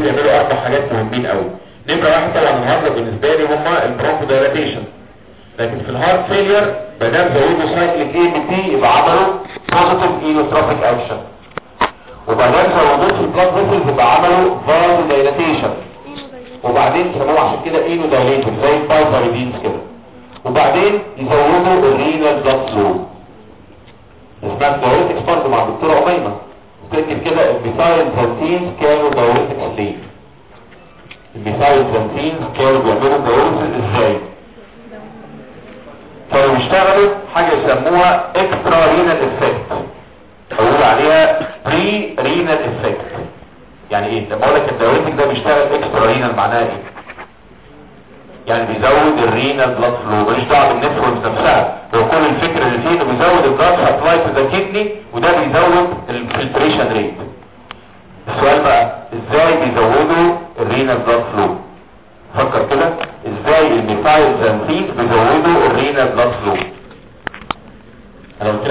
بيعملوا اربع حاجات مهمين قوي نمره واحد طبعا النهارده بالنسبه لي هما البرونكو دايلاتيشن لكن في الهارت فيلير ما دام زودوا سايكليك اي بي تي يبقى عملوا بوزيتيف اينوتروبيك اكشن وبعدين زودوه في البلاد فيسلز يبقى عملوا فاز دايلاتيشن وبعدين سموه عشان كده اينو دايليتور زي البايبريدينز كده وبعدين يزودوا الرينال بلاد فلو اسمها دايوريتكس برضه مع الدكتوره اميمه تكتب كده الميثايل بروتينز كانوا دايوريتكس ليه الميثايل بروتينز كانوا بيعملوا دايوريتكس ازاي كانوا بيشتغلوا حاجه يسموها اكسترا رينال افكت اقول عليها بري رينال افكت يعني ايه لما اقول لك الدايوريتك ده بيشتغل اكسترا رينال معناها ايه يعني بيزود الرينال بلاد فلو ماليش دعوه بالنتوركس نفسها هو كل الفكر اللي فيه انه بيزود البلاد سبلاي تو ذا كدني وده بيزود الفلتريشن ريت السؤال بقى ازاي بيزودوا الرينال بلاد فلو فكر كده ازاي الميثايل زانثين بيزودوا الرينال بلاد فلو انا قلت